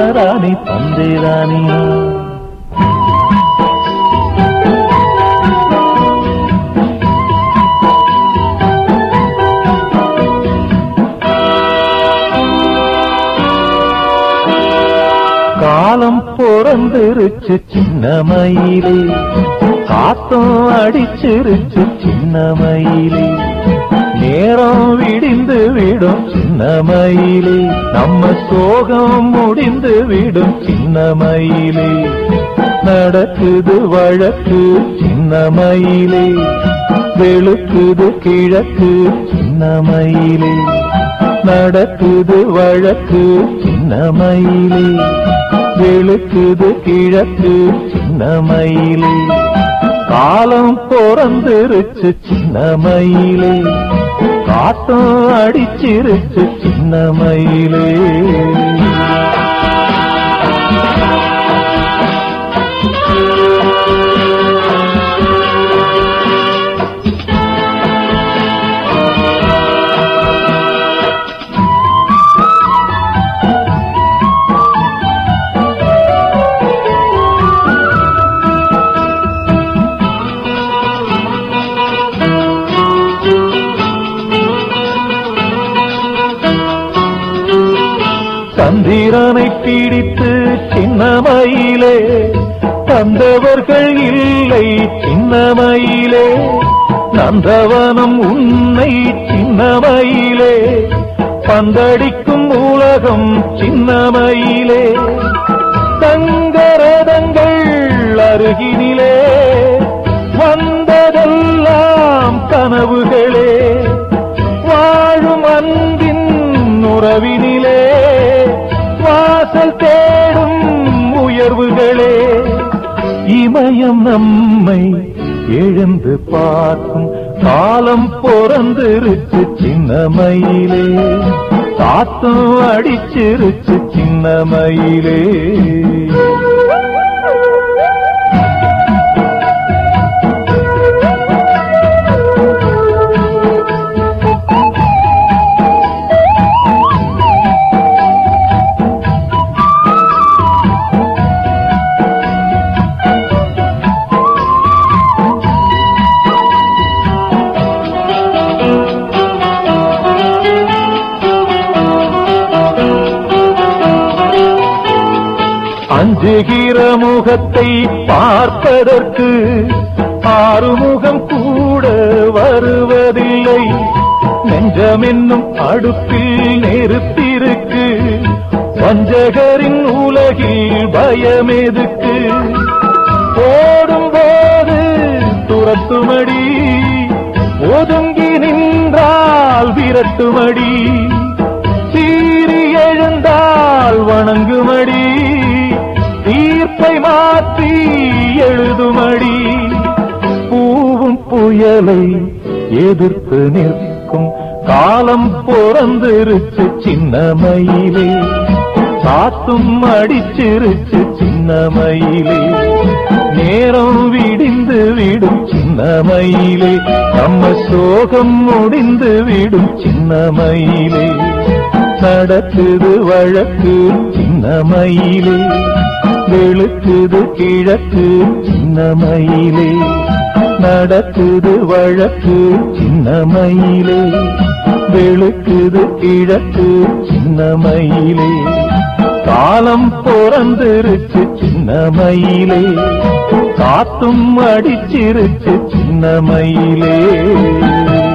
தானே தந்தேதானே காலம் பிறந்திருச்சு சின்ன மயிலே காத்தும் அடிச்சிருச்சு சின்ன மயிலே நேரம் விடிந்து விடும் சின்ன மயிலே நம்ம சோகம் முடிந்து விடும் சின்ன மயிலே நடக்குது வழக்கு சின்ன மயிலே வெளுக்குது கிழக்கு சின்ன மயிலே நடக்குது வழக்கு சின்ன மயிலே வெளுக்குது கிழக்கு சின்ன மயிலே காலம் பிறந்திருச்சு சின்ன மயிலே காட்டும் அடிச்சிருச்சு சின்ன மயிலே சந்திரனை பிடித்து சின்னமயிலே தந்தவர்கள் இல்லை சின்னமயிலே நந்தவனம் உன்னை சின்னமயிலே பந்தடிக்கும் உலகம் சின்னமயிலே தங்கரதங்கள் அருகினிலே வந்ததெல்லாம் கனவுகளே வாழும் அன்பின் உறவினிலே வாசல் தேடும் உயர்வுகளே இமயம் நம்மை எழுந்து பார்க்கும் காலம் பிறந்திருச்சு சின்ன மயிலே காத்தும் அடிச்சிருச்சு சின்ன மயிலே அஞ்சுகிற முகத்தை பார்ப்பதற்கு ஆறுமுகம் கூட வருவதில்லை நெஞ்சமென்னும் அடுப்பில் நெருப்பிருக்கு வஞ்சகரின் உலகில் பயமெதுக்கு ஓடும்போது துரத்துமடி ஒதுங்கி நின்றால் விரட்டுமடி சீறி எழுந்தால் வணங்குமடி தீர்ப்பை மாற்றி எழுதுமடி பூவும் புயலை எதிர்த்து நிற்கும் காலம் பிறந்திருச்சு சின்ன மயிலே காத்தும் அடிச்சிருச்சு சின்ன மயிலே நேரம் விடிந்து விடும் சின்ன மயிலே நம்ம சோகம் முடிந்து விடும் சின்ன மயிலே நடக்குது வழக்கு சின்ன மயிலே வெளுக்குது கிழக்கு சின்ன மயிலே நடக்குது வழக்கு சின்ன மயிலே வெளுக்குது கிழக்கு சின்ன மயிலே காலம் பிறந்திருச்சு சின்ன மயிலே காத்தும் அடிச்சிருச்சு சின்ன மயிலே